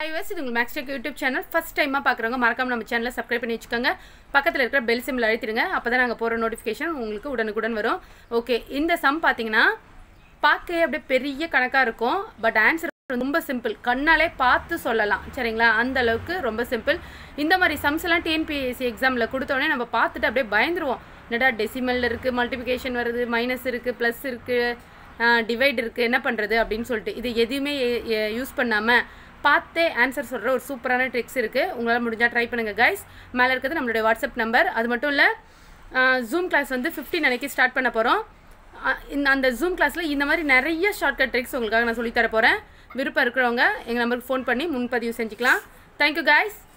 ஐவர்ஸ் இது உங்கள் Max tech YouTube channel first டைமாக பார்க்குறவங்க மறக்காம நம்ம சேனலை சப்ஸ்கிரைப் பண்ணி வச்சுக்கோங்க பக்கத்தில் இருக்கிற பெல் சிம்பிள் அழுத்திடுங்க அப்போ தான் நாங்கள் போகிற நோட்டிஃபிகேஷன் உங்களுக்கு உடனுக்குடன் வரும் ஓகே இந்த சம் பார்த்தீங்கன்னா பார்க்கவே அப்படியே பெரிய கணக்காக இருக்கும் பட் ஆன்சர் ரொம்ப சிம்பிள் கண்ணாலே பார்த்து சொல்லலாம் சரிங்களா அந்த அளவுக்கு ரொம்ப சிம்பிள் இந்த மாதிரி சம்ஸ் எல்லாம் டிஎன்பிஎஸ்சி எக்ஸாமில் கொடுத்தோடனே நம்ம பார்த்துட்டு அப்படியே பயந்துருவோம் என்னடா டெசிமல் இருக்குது மல்டிபிகேஷன் வருது மைனஸ் இருக்குது ப்ளஸ் இருக்குது டிவைட் இருக்குது என்ன பண்ணுறது அப்படின்னு சொல்லிட்டு இது எதுவுமே யூஸ் பண்ணாமல் பார்த்தே ஆன்சர் சொல்கிற ஒரு சூப்பரான ட்ரிக்ஸ் இருக்குது உங்களால் முடிஞ்சால் ட்ரை பண்ணுங்கள் கைஸ் மேலே இருக்கிறது நம்மளுடைய வாட்ஸ்அப் நம்பர் அது மட்டும் இல்லை ஜூம் கிளாஸ் வந்து ஃபிஃப்டின் அன்னைக்கு ஸ்டார்ட் பண்ண போகிறோம் இந்த அந்த ஜூம் கிளாஸில் இந்த மாதிரி நிறைய ஷார்ட்கட் ட்ரிக்ஸ் உங்களுக்காக நான் சொல்லித்தர போகிறேன் விருப்பம் இருக்கிறவங்க எங்கள் நம்பருக்கு ஃபோன் பண்ணி முன்பதிவு செஞ்சுக்கலாம் தேங்க்யூ கைஸ்